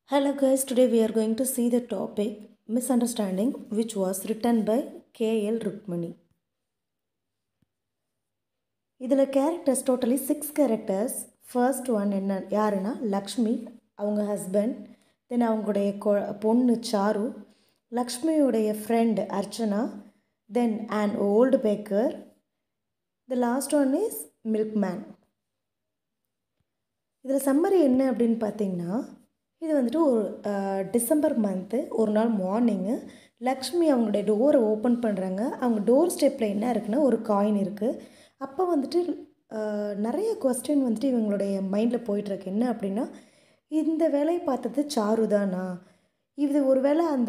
Hello guys, today we are going to see the topic misunderstanding which was written by K.L. Rukmani. இதில் characters totally six characters first one என்ன யாருன்னா லக்ஷ்மி அவங்க husband then அவங்களுடைய கொ பொண்ணு சாரு லக்ஷ்மியுடைய friend Archana then and old beggar the last one is milkman இதில் summary என்ன அப்படின்னு பார்த்தீங்கன்னா இது வந்துட்டு ஒரு டிசம்பர் மந்த்து ஒரு நாள் மார்னிங்கு லக்ஷ்மி அவங்களுடைய டோரை ஓப்பன் பண்ணுறாங்க அவங்க டோர் ஸ்டெப்பில் என்ன இருக்குன்னா ஒரு காயின் இருக்குது அப்போ வந்துட்டு நிறைய கொஸ்டின் வந்துட்டு இவங்களுடைய மைண்டில் போயிட்டுருக்கு என்ன அப்படின்னா இந்த வேலையை பார்த்தது சாரு தானா இது ஒரு வேளை அந்த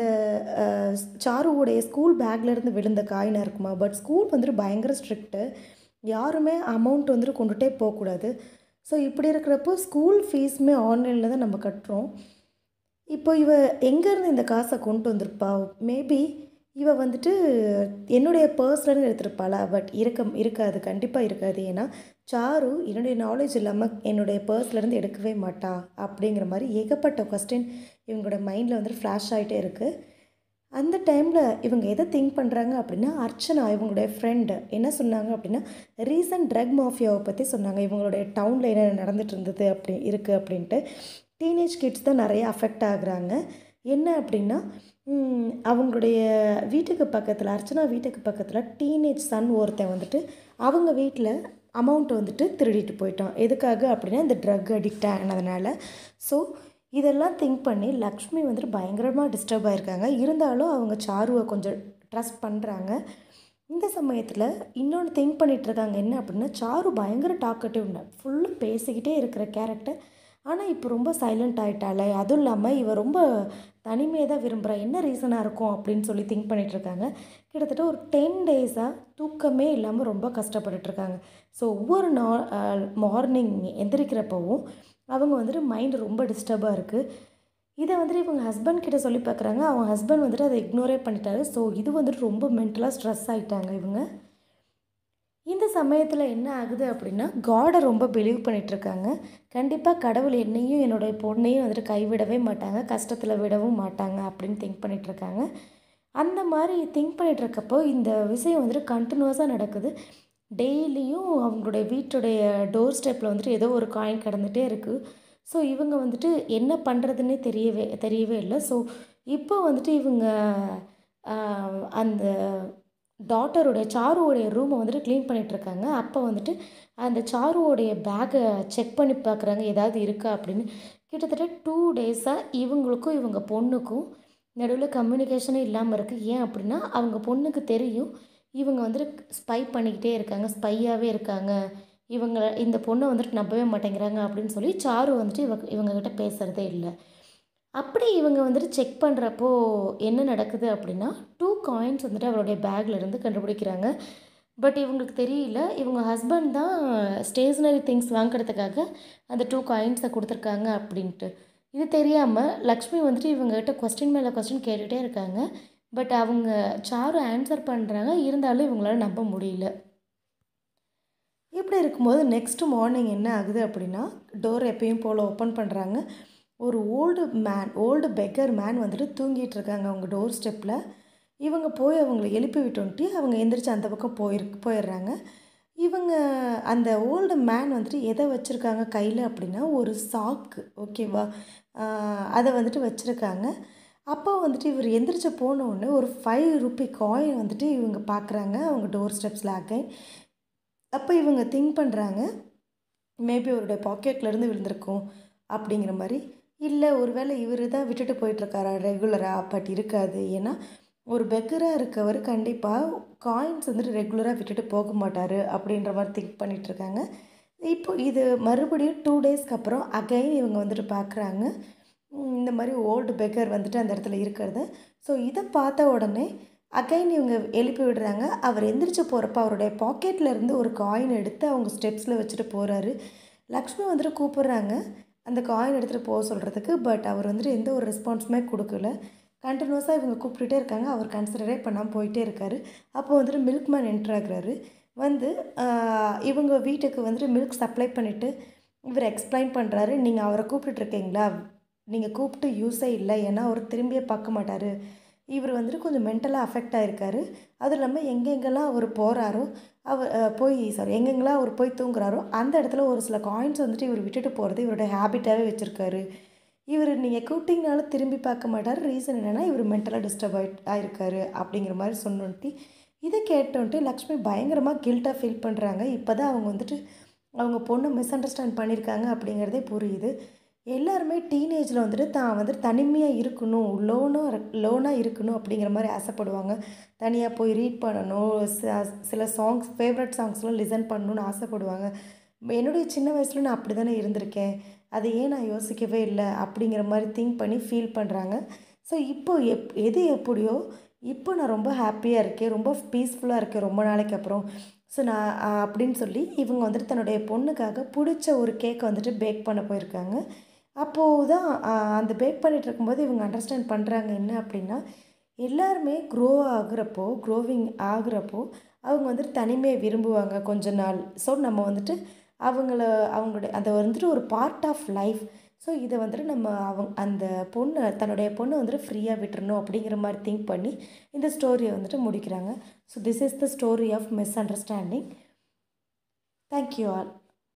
சாருவுடைய ஸ்கூல் பேக்லேருந்து விழுந்த காயினாக இருக்குமா பட் ஸ்கூல் வந்துட்டு பயங்கர ஸ்ட்ரிக்ட்டு யாருமே அமௌண்ட் வந்துட்டு கொண்டுகிட்டே போகக்கூடாது ஸோ இப்படி இருக்கிறப்போ ஸ்கூல் ஃபீஸுமே ஆன்லைனில் தான் நம்ம கட்டுறோம் இப்போ இவ எங்கேருந்து இந்த காசை கொண்டு வந்திருப்பா மேபி இவ வந்துட்டு என்னுடைய பர்ஸ்லேருந்து எடுத்திருப்பாளா பட் இருக்க இருக்காது கண்டிப்பாக இருக்காது ஏன்னா சாரு என்னுடைய நாலேஜ் இல்லாமல் என்னுடைய பர்ஸ்லேருந்து எடுக்கவே மாட்டா அப்படிங்கிற மாதிரி ஏகப்பட்ட கொஸ்டின் இவங்களோட மைண்டில் வந்துட்டு ஃப்ளாஷ் ஆகிட்டே இருக்குது அந்த டைமில் இவங்க எதை திங்க் பண்ணுறாங்க அப்படின்னா அர்ச்சனா இவங்களுடைய ஃப்ரெண்டு என்ன சொன்னாங்க அப்படின்னா ரீசன்ட் ட்ரக் மாஃபியாவை பற்றி சொன்னாங்க இவங்களுடைய டவுனில் என்ன நடந்துட்டு இருந்தது அப்படி இருக்குது அப்படின்ட்டு டீனேஜ் கிட்ஸ் தான் நிறைய அஃபெக்ட் ஆகுறாங்க என்ன அப்படின்னா அவங்களுடைய வீட்டுக்கு பக்கத்தில் அர்ச்சனா வீட்டுக்கு பக்கத்தில் டீனேஜ் சன் ஒருத்தன் வந்துட்டு அவங்க வீட்டில் அமௌண்ட் வந்துட்டு திருடிட்டு போயிட்டான் எதுக்காக அப்படின்னா இந்த ட்ரக் அடிக்ட் ஆனதுனால ஸோ இதெல்லாம் திங்க் பண்ணி லக்ஷ்மி வந்துட்டு பயங்கரமாக டிஸ்டர்ப் ஆகிருக்காங்க இருந்தாலும் அவங்க சாருவை கொஞ்சம் ட்ரஸ்ட் பண்ணுறாங்க இந்த சமயத்தில் இன்னொன்று திங்க் பண்ணிகிட்ருக்காங்க என்ன அப்படின்னா சாரு பயங்கர டாக்கட்டிவ் ஃபுல்லும் பேசிக்கிட்டே இருக்கிற கேரக்டர் ஆனால் இப்போ ரொம்ப சைலண்ட் ஆகிட்டாளே அதுவும் இல்லாமல் இவ ரொம்ப தனிமையை தான் விரும்புகிறா என்ன ரீசனாக இருக்கும் அப்படின்னு சொல்லி திங்க் பண்ணிகிட்ருக்காங்க கிட்டத்தட்ட ஒரு டென் டேஸாக தூக்கமே இல்லாமல் ரொம்ப கஷ்டப்பட்டுட்ருக்காங்க ஸோ ஒவ்வொரு நா மார்னிங் எந்திரிக்கிறப்பவும் அவங்க வந்துட்டு மைண்டு ரொம்ப டிஸ்டர்பாக இருக்குது இதை வந்துட்டு இவங்க ஹஸ்பண்ட் கிட்ட சொல்லி பார்க்குறாங்க அவங்க ஹஸ்பண்ட் வந்துட்டு அதை இக்னோரே பண்ணிட்டாரு ஸோ இது வந்துட்டு ரொம்ப மென்டலாக ஸ்ட்ரெஸ் ஆகிட்டாங்க இவங்க இந்த சமயத்தில் என்ன ஆகுது அப்படின்னா காடை ரொம்ப பிலீவ் பண்ணிகிட்ருக்காங்க கண்டிப்பாக கடவுள் என்னையும் என்னுடைய பொண்ணையும் வந்துட்டு கைவிடவே மாட்டாங்க கஷ்டத்தில் விடவும் மாட்டாங்க அப்படின்னு திங்க் பண்ணிகிட்ருக்காங்க அந்த மாதிரி திங்க் பண்ணிகிட்ருக்கப்போ இந்த விஷயம் வந்துட்டு கண்டினியூஸாக நடக்குது டெய்லியும் அவங்களுடைய வீட்டுடைய டோர் ஸ்டெப்பில் வந்துட்டு ஏதோ ஒரு காயின் கிடந்துகிட்டே இருக்குது ஸோ இவங்க வந்துட்டு என்ன பண்ணுறதுன்னே தெரியவே தெரியவே இல்லை ஸோ இப்போ வந்துட்டு இவங்க அந்த டாட்டருடைய சாருவோடைய ரூமை வந்துட்டு க்ளீன் பண்ணிகிட்ருக்காங்க அப்போ வந்துட்டு அந்த சாருவோடைய பேக்கை செக் பண்ணி பார்க்குறாங்க ஏதாவது இருக்கா அப்படின்னு கிட்டத்தட்ட டூ டேஸாக இவங்களுக்கும் இவங்க பொண்ணுக்கும் நடுவில் கம்யூனிகேஷனே இல்லாமல் இருக்குது ஏன் அப்படின்னா அவங்க பொண்ணுக்கு தெரியும் இவங்க வந்துட்டு ஸ்பை பண்ணிக்கிட்டே இருக்காங்க ஸ்பையாகவே இருக்காங்க இவங்க இந்த பொண்ணை வந்துட்டு நம்பவே மாட்டேங்கிறாங்க அப்படின்னு சொல்லி சாரு வந்துட்டு இவ இவங்கக்கிட்ட பேசுகிறதே இல்லை அப்படி இவங்க வந்துட்டு செக் பண்ணுறப்போ என்ன நடக்குது அப்படின்னா டூ காயின்ஸ் வந்துட்டு அவருடைய பேக்கில் இருந்து கண்டுபிடிக்கிறாங்க பட் இவங்களுக்கு தெரியல இவங்க ஹஸ்பண்ட் தான் ஸ்டேஷ்னரி திங்ஸ் வாங்குறதுக்காக அந்த டூ காயின்ஸை கொடுத்துருக்காங்க அப்படின்ட்டு இது தெரியாமல் லக்ஷ்மி வந்துட்டு இவங்ககிட்ட கொஸ்டின் மேலே கொஸ்டின் கேட்டுகிட்டே இருக்காங்க பட் அவங்க சாரு ஆன்சர் பண்ணுறாங்க இருந்தாலும் இவங்களால நம்ப முடியல இப்படி இருக்கும்போது நெக்ஸ்ட் மார்னிங் என்ன ஆகுது அப்படின்னா டோர் எப்பயும் போல் ஓப்பன் பண்ணுறாங்க ஒரு old man old beggar man வந்துட்டு தூங்கிட்டு இருக்காங்க அவங்க டோர் ஸ்டெப்பில் இவங்க போய் அவங்கள எழுப்பி விட்டுன்ட்டு அவங்க எந்திரிச்சு அந்த பக்கம் போயிரு போயிடுறாங்க இவங்க அந்த ஓல்டு மேன் வந்துட்டு எதை வச்சுருக்காங்க கையில் அப்படின்னா ஒரு சாக்கு ஓகேவா அதை வந்துட்டு வச்சுருக்காங்க அப்போ வந்துட்டு இவர் எந்திரிச்சு போனோடனே ஒரு ஃபைவ் ருப்பி காயின் வந்துட்டு இவங்க பார்க்குறாங்க அவங்க டோர் ஸ்டெப்ஸில் அகைன் அப்போ இவங்க திங்க் பண்ணுறாங்க மேபி அவருடைய பாக்கெட்லேருந்து விழுந்திருக்கும் அப்படிங்கிற மாதிரி இல்லை ஒருவேளை இவர் தான் விட்டுட்டு போயிட்டுருக்காரா ரெகுலராக பட் இருக்காது ஏன்னா ஒரு பெக்கராக இருக்கவர் கண்டிப்பாக காயின்ஸ் வந்துட்டு ரெகுலராக விட்டுட்டு போக மாட்டார் அப்படின்ற மாதிரி திங்க் பண்ணிகிட்ருக்காங்க இப்போ இது மறுபடியும் டூ டேஸ்க்கு அப்புறம் அகைன் இவங்க வந்துட்டு பார்க்குறாங்க இந்த மாதிரி ஓல்டு பெக்கர் வந்துட்டு அந்த இடத்துல இருக்கிறது ஸோ இதை பார்த்த உடனே அகைன் இவங்க எழுப்பி விடுறாங்க அவர் எந்திரிச்சு போகிறப்ப அவருடைய பாக்கெட்டில் இருந்து ஒரு காயின் எடுத்து அவங்க ஸ்டெப்ஸில் வச்சுட்டு போகிறாரு லக்ஷ்மி வந்துட்டு கூப்பிட்றாங்க அந்த காயின் எடுத்துகிட்டு போக சொல்கிறதுக்கு பட் அவர் வந்துட்டு எந்த ஒரு ரெஸ்பான்ஸுமே கொடுக்கல கண்டினியூஸாக இவங்க கூப்பிட்டுட்டே இருக்காங்க அவர் கன்சிடரே பண்ணாமல் போயிட்டே இருக்காரு அப்போ வந்துட்டு மில்க் மேன் என்ட்ரு ஆகுறாரு வந்து இவங்க வீட்டுக்கு வந்துட்டு மில்க் சப்ளை பண்ணிவிட்டு இவர் எக்ஸ்பிளைன் பண்ணுறாரு நீங்கள் அவரை கூப்பிட்டுட்ருக்கீங்களா நீங்கள் கூப்பிட்டு யூஸே இல்லை ஏன்னா அவர் திரும்பியே பார்க்க மாட்டார் இவர் வந்துட்டு கொஞ்சம் மென்டலாக அஃபெக்ட் ஆகிருக்காரு அதுவும் இல்லாமல் எங்கெங்கெல்லாம் அவர் போகிறாரோ அவர் அஹ், போய் சாரி எங்கெங்கெல்லாம் அவர் போய் தூங்குறாரோ அந்த இடத்துல ஒரு சில காயின்ஸ் வந்துட்டு இவர் விட்டுட்டு போகிறது இவரோட ஹேபிட்டாகவே வச்சுருக்காரு இவர் நீங்கள் கூப்பிட்டீங்கனாலும் திரும்பி பார்க்க மாட்டார் ரீசன் என்னென்னா இவர் மென்டலாக டிஸ்டர்ப் ஆகி ஆயிருக்காரு அப்படிங்கிற மாதிரி சொன்னோன்ட்டு இதை கேட்டோன்ட்டு லக்ஷ்மி பயங்கரமாக கில்ட்டாக ஃபீல் பண்ணுறாங்க இப்போ தான் அவங்க வந்துட்டு அவங்க பொண்ணை மிஸ் அண்டர்ஸ்டாண்ட் பண்ணியிருக்காங்க அப்படிங்கிறதே புரியுது எல்லாருமே டீனேஜில் வந்துட்டு தான் வந்துட்டு தனிமையாக இருக்கணும் லோனாக லோனாக இருக்கணும் அப்படிங்கிற மாதிரி ஆசைப்படுவாங்க தனியாக போய் ரீட் பண்ணணும் ச- சில சாங்ஸ் ஃபேவரட் சாங்ஸ்லாம் லிசன் பண்ணணும்னு ஆசைப்படுவாங்க என்னுடைய சின்ன வயசில் நான் அப்படி தானே இருந்திருக்கேன் அதை ஏன் நான் யோசிக்கவே இல்லை அப்படிங்கிற மாதிரி திங்க் பண்ணி ஃபீல் பண்ணுறாங்க ஸோ இப்போ எப் எது எப்படியோ இப்போ நான் ரொம்ப ஹாப்பியாக இருக்கேன் ரொம்ப பீஸ்ஃபுல்லாக இருக்கேன் ரொம்ப நாளைக்கு அப்புறம் ஸோ நான் ஆ, அப்படின்னு சொல்லி இவங்க வந்துட்டு தன்னுடைய பொண்ணுக்காக பிடிச்ச ஒரு கேக்கை வந்துட்டு பேக் பண்ண போயிருக்காங்க அப்போது தான் ஆ, அந்த பேக் பண்ணிட்டு இருக்கும்போது இவங்க அண்டர்ஸ்டாண்ட் பண்ணுறாங்க என்ன அப்படின்னா எல்லாருமே க்ரோ ஆகுறப்போ க்ரோவிங் ஆகுறப்போ அவங்க வந்துட்டு தனிமையை விரும்புவாங்க கொஞ்ச நாள் ஸோ நம்ம வந்துட்டு அவங்கள அவங்களுடைய அதை வந்துட்டு ஒரு பார்ட் ஆஃப் லைஃப் ஸோ இதை வந்துட்டு நம்ம அவங்க அந்த பொண்ணு தன்னுடைய பொண்ணை வந்துட்டு ஃப்ரீயாக விட்டுறணும் அப்படிங்கிற மாதிரி திங்க் பண்ணி இந்த ஸ்டோரியை வந்துட்டு முடிக்கிறாங்க so this is the story of misunderstanding thank you all